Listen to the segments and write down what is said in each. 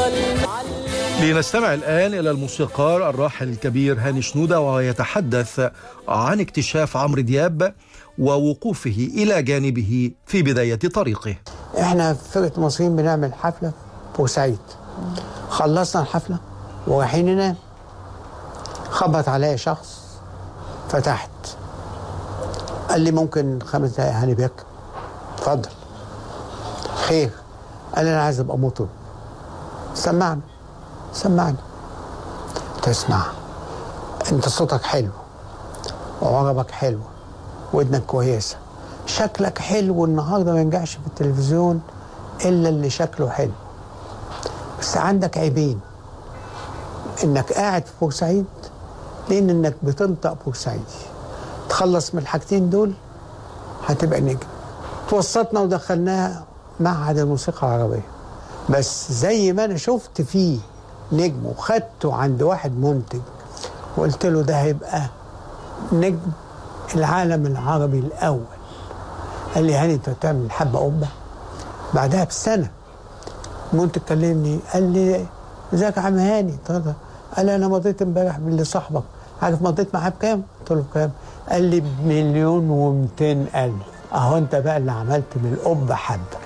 لنستمع الآن إلى الموسيقار الراحل الكبير هاني شنودة وهو يتحدث عن اكتشاف عمرو دياب ووقوفه إلى جانبه في بداية طريقه احنا في فرقه مصريين بنعمل حفله في بورسعيد خلصنا الحفله ورايحين ننام خبط عليا شخص فتحت قال لي ممكن خمس دقايق هاني بيك اتفضل خير قال لي انا عايز ابقى مطرب سمعني سمعني تسمع انت صوتك حلو وعربك حلو ودنك كويسه شكلك حلو النهارده ما ينجحش في التلفزيون الا اللي شكله حلو بس عندك عيبين انك قاعد في بورسعيد لان انك بتنطق بورسعيدي تخلص من الحاجتين دول هتبقى نجم توسطنا ودخلناها معهد الموسيقى العربيه بس زي ما انا شفت فيه نجم وخدته عند واحد منتج وقلت له ده هيبقى نجم العالم العربي الاول قال لي هاني انت بتعمل حبه قبه بعدها بسنه منتج كلمني قال لي ازيك يا عم هاني قلت له قال لي انا مضيت امبارح باللي صاحبك عارف مضيت معاه بكام؟ قلت له بكام؟ قال لي بمليون ومئتين الف اهو انت بقى اللي عملت من القبه حبه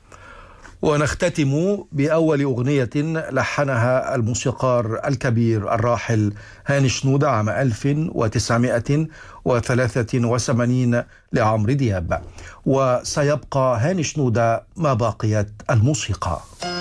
ونختتم بأول أغنية لحنها الموسيقار الكبير الراحل هاني شنودة عام 1983 لعمرو دياب وسيبقى هاني شنودة ما بقيت الموسيقى